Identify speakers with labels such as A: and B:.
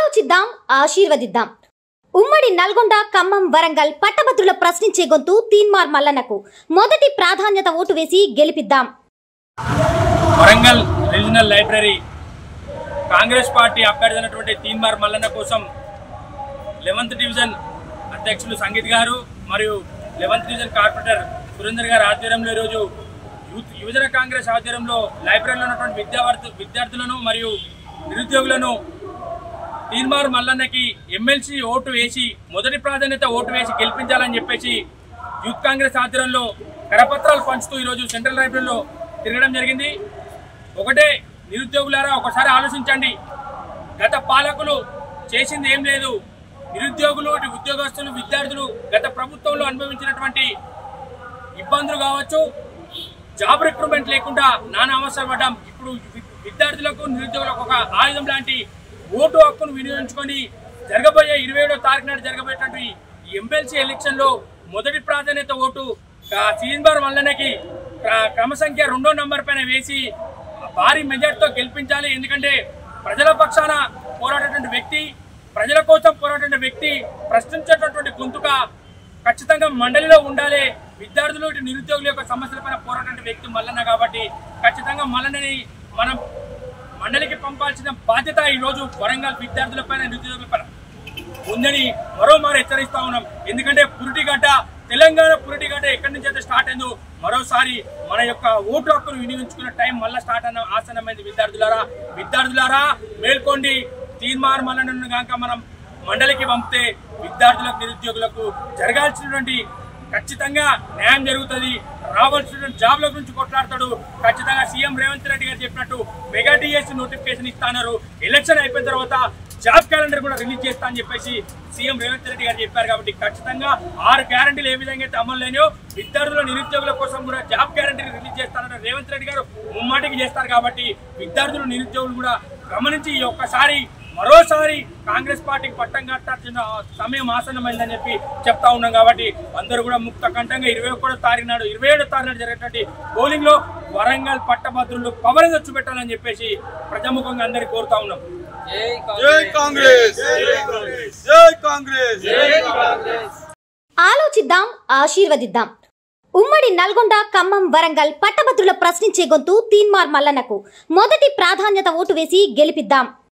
A: ఆలోచిద్దాం ఆశీర్వదిద్దాం ఉమ్మడి నల్గొండ ఖమ్మం వరంగల్ పట్టభద్రుల ప్రశ్నించే గొంతు తీన్మార్ మల్లన్నకు మొదటి ప్రాధాన్యత ఓటు వేసి గెలిపిద్దాం
B: Warangal regional library Congress party అభ్యర్థి అయినటువంటి తీన్మార్ మల్లన్న కోసం లెవెంత్ డివిజన్ అధ్యక్షులు సంగీత్ గారు మరియు లెవెంత్ డివిజన్ కార్పొరేటర్ సురేందర్ గారి ఆధ్వర్యంలో ఈరోజు యూత్ యువజన కాంగ్రెస్ ఆధ్వర్యంలో లైబ్రరీలో ఉన్నటువంటి విద్యార్థు విద్యార్థులను మరియు నిరుద్యోగులను తీన్మార్ మల్లన్నకి ఎమ్మెల్సీ ఓటు వేసి మొదటి ప్రాధాన్యత ఓటు వేసి గెలిపించాలని చెప్పేసి యూత్ కాంగ్రెస్ ఆధ్వర్యంలో కరపత్రాలు పంచుతూ ఈరోజు సెంట్రల్ లైబ్రరీలో తిరగడం జరిగింది ఒకటే నిరుద్యోగులారా ఒకసారి ఆలోచించండి గత పాలకులు చేసింది ఏం లేదు నిరుద్యోగులు ఇటు ఉద్యోగస్తులు విద్యార్థులు గత ప్రభుత్వంలో అనుభవించినటువంటి ఇబ్బందులు కావచ్చు జాబ్ రిక్రూట్మెంట్ లేకుండా నానా అవసరం పడ్డాం ఇప్పుడు వి- విద్యార్థులకు నిరుద్యోగులకు ఒక ఆయుధం లాంటి ఓటు హక్కును వినియోగించుకొని జరగబోయే ఇరవై ఏడో తారీఖు నాడు జరగబోయేటువంటి ఈ ఎమ్మెల్సీ ఎలక్షన్ లో మొదటి ప్రాధాన్యత ఓటు సీన్బార్ మల్లన్నకి క్ర- క్రమ సంఖ్య రెండో నంబర్ పైన వేసి భారీ మెజార్టీతో గెలిపించాలి ఎందుకంటే ప్రజల పక్షాన పోరాడేటువంటి వ్యక్తి ప్రజల కోసం పోరాడే వ్యక్తి ప్రశ్నించేటటువంటి గొంతుక ఖచ్చితంగా మండలిలో ఉండాలి విద్యార్థులు ఇటు నిరుద్యోగుల యొక్క సమస్యలపైన పోరాడే వ్యక్తి మల్లన్న కాబట్టి ఖచ్చితంగా మల్లన్నని మనం మండలికి పంపాల్సిన బాధ్యత ఈ రోజు వరంగల్ విద్యార్థులపైన నిరుద్యోగులపైన ఉందని మరోమారు హెచ్చరిస్తా ఉన్నాం ఎందుకంటే పురిటిగడ్డ తెలంగాణ పురిటిగడ్డ ఎక్కడి నుంచి అయితే స్టార్ట్ అయిందో మరోసారి మన యొక్క ఓటు హక్కును వినియోగించుకునే టైం మళ్ళీ స్టార్ట్ అన్న ఆసనమైంది విద్యార్థులారా విద్యార్థులారా మేల్కోండి తీర్మానం మల్లనను కాక మనం మండలికి పంపితే విద్యార్థులకు నిరుద్యోగులకు జరగాల్సినటువంటి ఖచ్చితంగా న్యాయం జరుగుతుంది రావాల్సినటువంటి జాబ్ల గురించి కొట్లాడతాడు ఖచ్చితంగా సీఎం రేవంత్ రెడ్డి గారు చెప్పినట్టు మెగా డిఎస్సి నోటిఫికేషన్ ఇస్తాన్నారు ఎలక్షన్ అయిపోయిన తర్వాత జాబ్ క్యాలెండర్ కూడా రిలీజ్ చేస్తా అని చెప్పేసి సీఎం రేవంత్ రెడ్డి గారు చెప్పారు కాబట్టి ఖచ్చితంగా ఆరు గ్యారంటీలు ఏ విధంగా అయితే అమలు లేనియో విద్యార్థుల నిరుద్యోగుల కోసం కూడా జాబ్ గ్యారంటీ రిలీజ్ చేస్తారని రేవంత్ రెడ్డి గారు ముమ్మాటికి చేస్తారు కాబట్టి విద్యార్థులు నిరుద్యోగులు కూడా గమనించి ఈ ఒక్కసారి మరోసారి కాంగ్రెస్ పార్టీకి పట్టం కట్టాల్సిన సమయం ఆసన్నమైందని చెప్పి చెప్తా ఉన్నాం కాబట్టి అందరూ కూడా ముక్త కంఠంగా ఇరవై ఒకటో తారీఖు నాడు ఇరవై ఏడో తారీఖు నాడు జరిగేటువంటి పోలింగ్ లో వరంగల్ పట్టభద్రులు పవర్ తెచ్చు పెట్టాలని చెప్పేసి ప్రజాముఖంగా అందరికీ కోరుతా ఉన్నాం
C: జై కాంగ్రెస్ జై కాంగ్రెస్
A: ఆలోచిద్దాం ఆశీర్వదిద్దాం ఉమ్మడి నల్గొండ ఖమ్మం వరంగల్ పట్టభద్రుల ప్రశ్నించే గొంతు తీన్మార్ మల్లన్నకు మొదటి ప్రాధాన్యత ఓటు వేసి గెలిపిద్దాం